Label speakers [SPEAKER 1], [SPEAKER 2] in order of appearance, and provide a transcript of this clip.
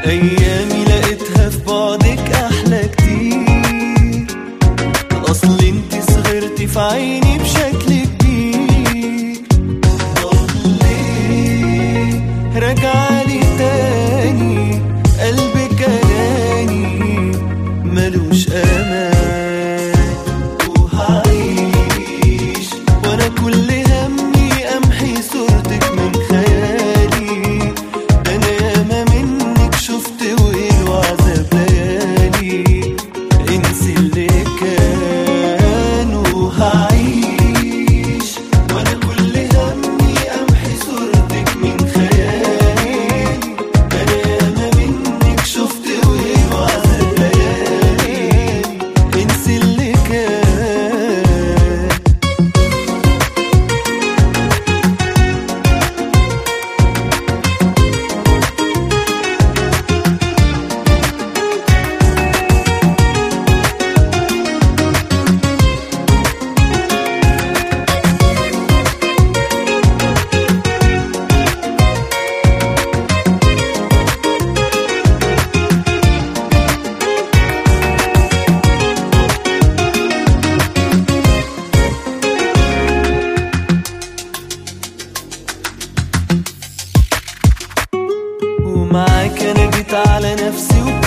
[SPEAKER 1] ايامي لقيتها في بعدك احلى كتير اصل انت صغرتي في عيني بشكل كبير طب ليه راجعالي تاني قلبك اناني ملوش امان وهعيش وانا كل همي امحي صورتك من خيالي ده انا ياما منك شفت ويل وعذاب ليالي انسي اللي كان وهعيش وانا كل همي امحي صورتك من خيالي ده انا ياما منك شفت ويل وعذاب ليالي انسي اللي كان ومعاك انا جيت على نفسي